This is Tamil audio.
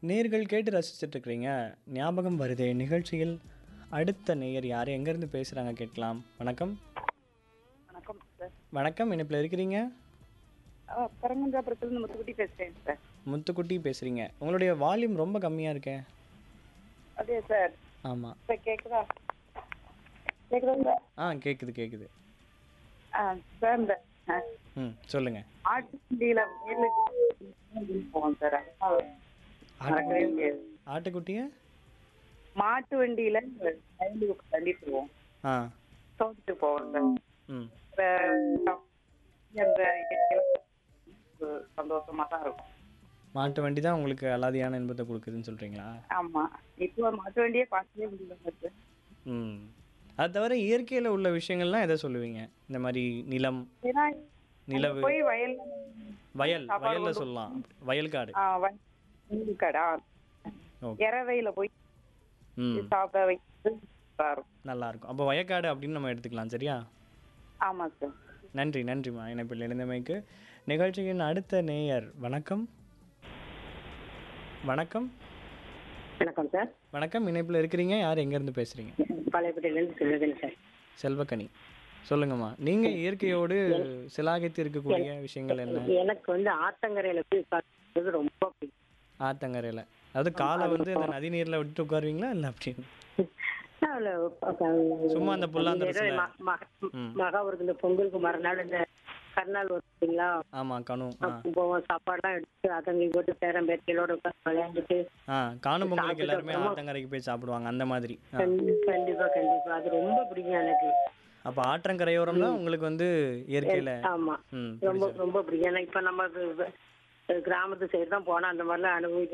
நேர்கள் கேட்டு ரசிச்சுட்டு இருக்கிறீங்க ஞாபகம் வருதே நிகழ்ச்சியில் அடுத்த நேயர் யார் எங்கேருந்து பேசுகிறாங்க கேட்கலாம் வணக்கம் வணக்கம் சார் வணக்கம் இணைப்பில் இருக்கிறீங்க பரமஞ்சாபுரத்துலேருந்து முத்துக்குட்டி பேசுகிறேன் சார் முத்துக்குட்டி பேசுகிறீங்க உங்களுடைய வால்யூம் ரொம்ப கம்மியாக இருக்கே அதே சார் ஆமாம் சார் கேட்குதா கேட்குதா சார் ஆ கேட்குது கேட்குது ஆ சார் இந்த ஆ, ம் சொல்லுங்கள் ஆட்டு வண்டியில் வயலுக்கு போவோம் சார் மறக்கவே முடியாது ஆட்டுக்குட்டியை மாட்டு வண்டியில் வயலுக்கு தள்ளிட்டு போவோம் ஆ தோட்டிட்டு போவோம் சார் ம் அப்புறம் அந்த சந்தோஷமா தான் இருக்கும் மாட்டு வண்டி தான் உங்களுக்கு அலாதியான இன்பத்தை கொடுக்குதுன்னு சொல்கிறீங்களா ஆமா இப்போ மாட்டு வண்டியே பார்க்கவே முடியல சார் ம் அது தவிர இயற்கையில் உள்ள விஷயங்கள்லாம் எதை சொல்லுவீங்க இந்த மாதிரி நிலம் ஏன்னா நிலவு போய் வயல் வயல் வயல்ல சொல்லலாம் வயல்காடு ஆ, வயல் கடா ஓகே இறவையில போய் ம் சாப்பிட வைக்கிறது நல்லா இருக்கும். நல்லா இருக்கும் அப்போ வயக்காடு அப்படின்னு நம்ம எடுத்துக்கலாம் சரியா ஆமா சார் நன்றி நன்றிம்மா இணைப்பில் இணைந்தமைக்கு நிகழ்ச்சியின் அடுத்த நேயர் வணக்கம் வணக்கம் வணக்கம் சார் வணக்கம் இணைப்பில் இருக்கிறீங்க யார் எங்கேருந்து பேசுகிறீங்க பழையப்பட்டியிலேருந்து சொல்லுதுங்க சார் செல்வக்கனி சொல்லுங்கம்மா நீங்கள் இயற்கையோடு சிலாகித்து இருக்கக்கூடிய விஷயங்கள் என்ன எனக்கு வந்து ஆத்தங்கரையில போய் பார்க்கறது ரொம்ப பிடிக்கும் ஆத்தங்கரையில் அதாவது காலை வந்து அந்த நதி நீரில் விட்டு உட்காருவீங்களா இல்லை அப்படின்னு அதுல ப- சும்மா அந்த புல்லாந்தரசுல. ம- மக- ம். மகாவருக்கு இந்த பொங்கலுக்கு மறுநாள் இந்த கருநாள் வருதுங்களா ஆமாம் கனு ஆ அப்போ போவோம் சாப்பாடுலாம் எடுத்து அதங்கி போட்டு பேரன் பேத்திகளோட உட்கார்ந்து விளையாண்டுட்டு ஆ காணும் பொங்கலுக்கு எல்லாருமே ஆத்தங்கரைக்கு போய் சாப்பிடுவாங்க அந்த மாதிரி ஆ கண்டி- கண்டிப்பா கண்டிப்பா அது ரொம்ப பிடிக்கும் எனக்கு அப்போ ஆற்றங்கரையோரம் தான் உங்களுக்கு வந்து இயற்கையில் ஆமா ம் ரொம்ப ரொம்ப பிடிக்கும் ஏன்னா இப்ப நம்ம வி- வி- கிராமத்து சைடு தான் போனா அந்த மாதிரிலாம் அனுபவிக்க